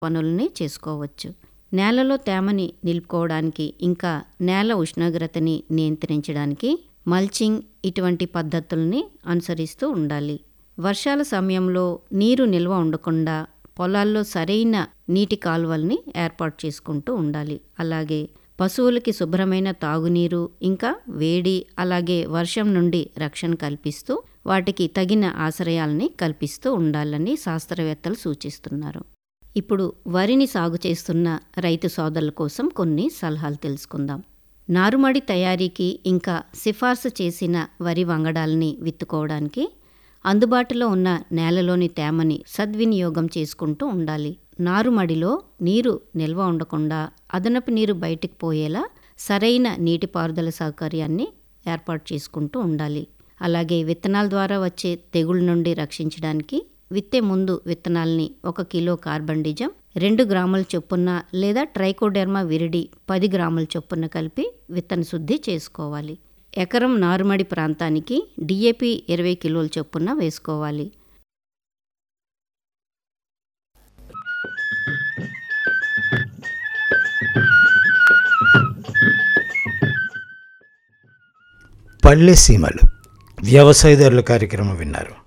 పనుల్ని చేసుకోవచ్చు నేలలో తేమని నిలుపుకోవడానికి ఇంకా నేల ఉష్ణోగ్రతని నియంత్రించడానికి మల్చింగ్ ఇటువంటి పద్ధతుల్ని అనుసరిస్తూ ఉండాలి వర్షాల సమయంలో నీరు నిల్వ ఉండకుండా పొలాల్లో సరైన నీటి కాలువల్ని ఏర్పాటు చేసుకుంటూ ఉండాలి అలాగే పశువులకి శుభ్రమైన తాగునీరు ఇంకా వేడి అలాగే వర్షం నుండి రక్షణ కల్పిస్తూ వాటికి తగిన ఆశ్రయాల్ని కల్పిస్తూ ఉండాలని శాస్త్రవేత్తలు సూచిస్తున్నారు ఇప్పుడు వరిని సాగు చేస్తున్న రైతు సోదరుల కోసం కొన్ని సలహాలు తెలుసుకుందాం నారుమడి తయారీకి ఇంకా సిఫార్సు చేసిన వరి వంగడాల్ని విత్తుకోవడానికి అందుబాటులో ఉన్న నేలలోని తేమని సద్వినియోగం చేసుకుంటూ ఉండాలి నారుమడిలో నీరు నిల్వ ఉండకుండా అదనపు నీరు బయటికి పోయేలా సరైన నీటిపారుదల సౌకర్యాన్ని ఏర్పాటు చేసుకుంటూ ఉండాలి అలాగే విత్తనాల ద్వారా వచ్చే తెగుళ్ళ నుండి రక్షించడానికి విత్తే ముందు విత్తనాల్ని ఒక కిలో కార్బన్ డిజం రెండు గ్రాముల చొప్పున లేదా ట్రైకోడెర్మా విరిడి పది గ్రాముల చొప్పున కలిపి విత్తన శుద్ధి చేసుకోవాలి ఎకరం నారుమడి ప్రాంతానికి డిఏపి ఇరవై కిలోల చొప్పున వేసుకోవాలి పల్లె సీమలు వ్యవసాయదారుల కార్యక్రమం విన్నారు